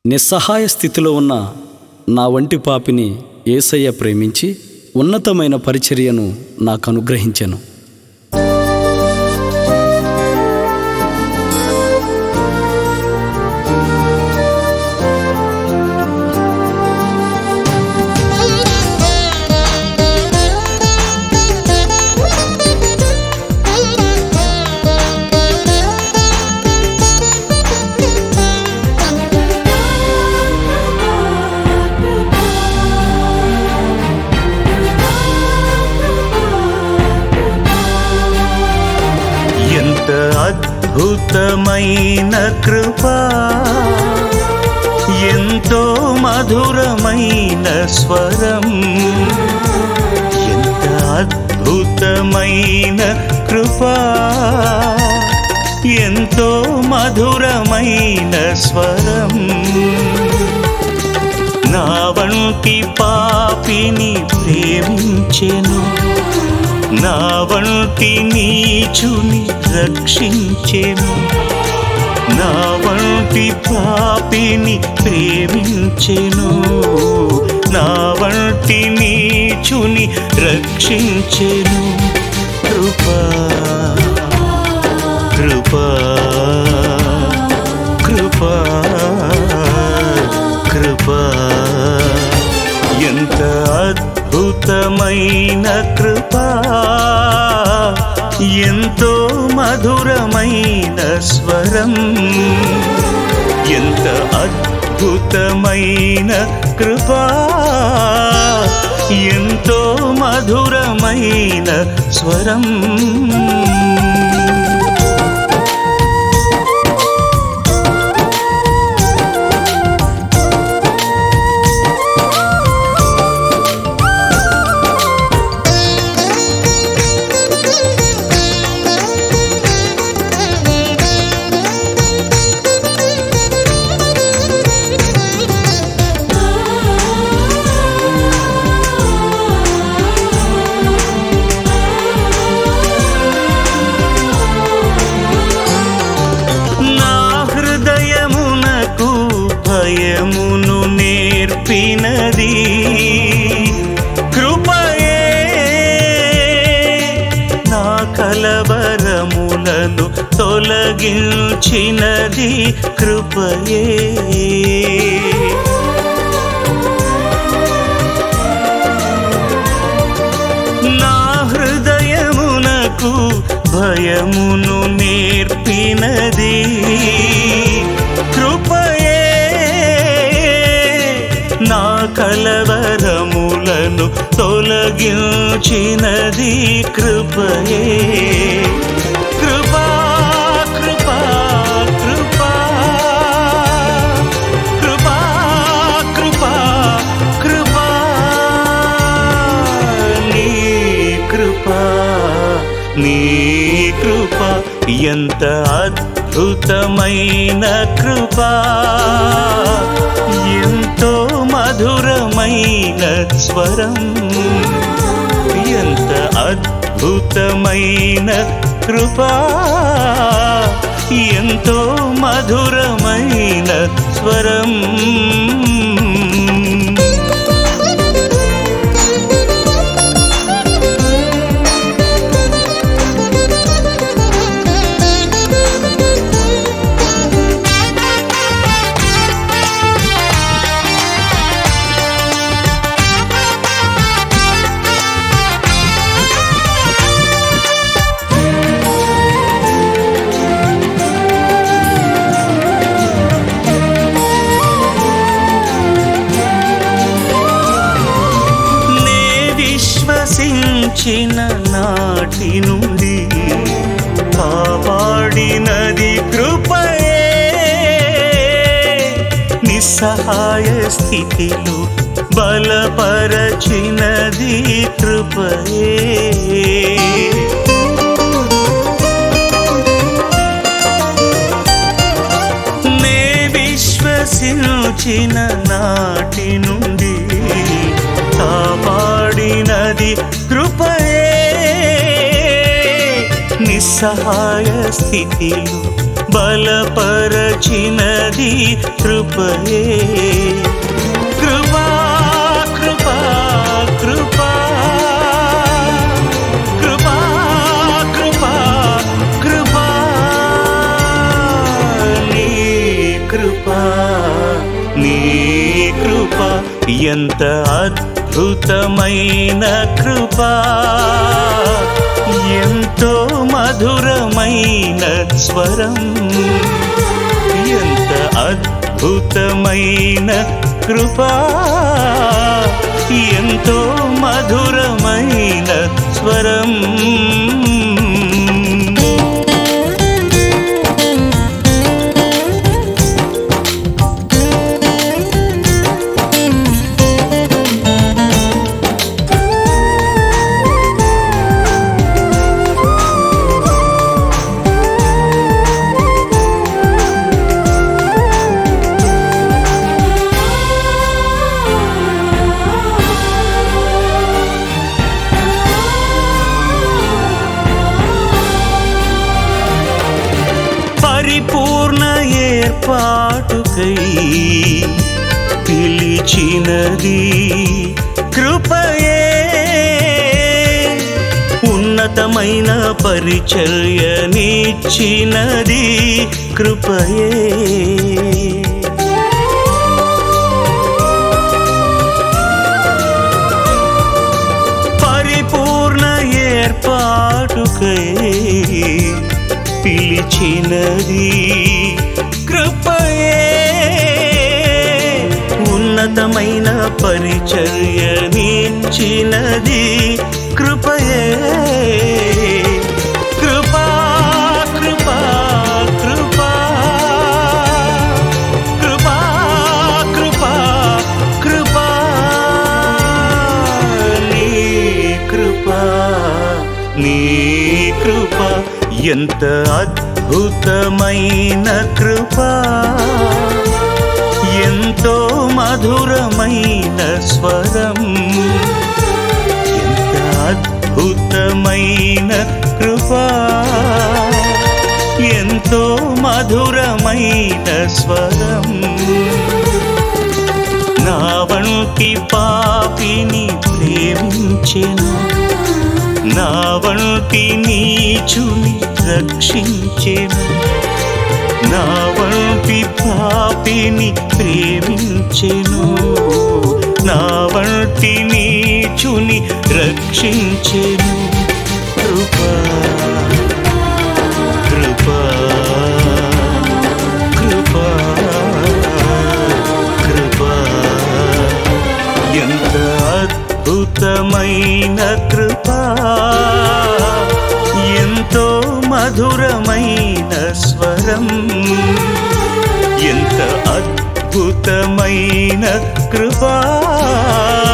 నిస్సహాయ స్థితిలో ఉన్న నా వంటి పాపిని ఏసయ్య ప్రేమించి ఉన్నతమైన పరిచర్యను నాకు అనుగ్రహించెను ఎంత అద్భుతమైన కృపా ఎంతో మధురమైన స్వరం ఎంత అద్భుతమైన కృపా ఎంతో మధురమైన స్వరం నా వంటి పాపిని ప్రేమించెను నా వంటి నీచుని రక్షించెను నా వంటి పాపిని ప్రేమించెను నా వంటి నీచుని రక్షించెను కృపా కృపా కృపా కృపా ఎంత అద్భుతమైన కృపా ఎంతో మధురమైన స్వరం ఎంత అద్భుతమైన కృపా ఎంతో మధురమైన స్వరం నా హృదయమునకు భయమును నేర్పినది కృపయే నా కలవరములను తొలగించినది కృపయే నా హృదయమునకు భయమును నేర్పినది కృపయే నా కలవరములను తొలగించినది కృపయే కృపా కృపా కృపా కృపా కృపా కృపా నీ కృపా నీ కృపా ఎంత అద్భుతమైన కృపా ఎంతో మధురమైన స్వరం ఎంత అద్భుతమైన కృపా ఎంతో మధురమైన స్వరం నే విశ్వసించిన నాటి నుండి కాపాడినది కృపయే నిస్సహాయ స్థితిలో బలపరచినది కృపయే నే విశ్వసించిన నాటి నుండి కాపాడినది కృపయే నిస్సహాయ స్థితిలో బలపరచినది కృపయే కృపా కృపా కృపా కృపా కృపా కృపా నీ కృపా నీ కృపా ఎంత అద్భుతమైన కృపా ఎంతో మధురమైన స్వరం ఎంత అద్భుతమైన కృపా ఎంతో మధురమైన స్వరం పరిపూర్ణ ఏర్పాటుకై పిలిచినది కృపయే ఉన్నతమైన పరిచర్యనిచ్చినది కృపయే పరిపూర్ణ ఏర్పాటుకై పిలిచినది కృపయే ఉన్నతమైన పరిచర్యనిచ్చినది కృపయే కృపా కృపా కృపా కృపా కృపా కృపా నీ కృపా నీ కృపా ఎంత అద్భుతమైన కృపా ఎంతో మధురమైన స్వరం ఎంత అద్భుతమైన కృపా ఎంతో మధురమైన స్వరం నా వంటి పాపిని ప్రేమించెను నా వంటి నీచుని రక్షించెను నా వంటి పాపిని ప్రేమించెను నా వంటి నీచుని రక్షించెను కృపా కృపా కృపా కృపా ఎంత అద్భుతమైన కృపా ఎంతో మధురమైన స్వరం ఎంత అద్భుతమైన కృపా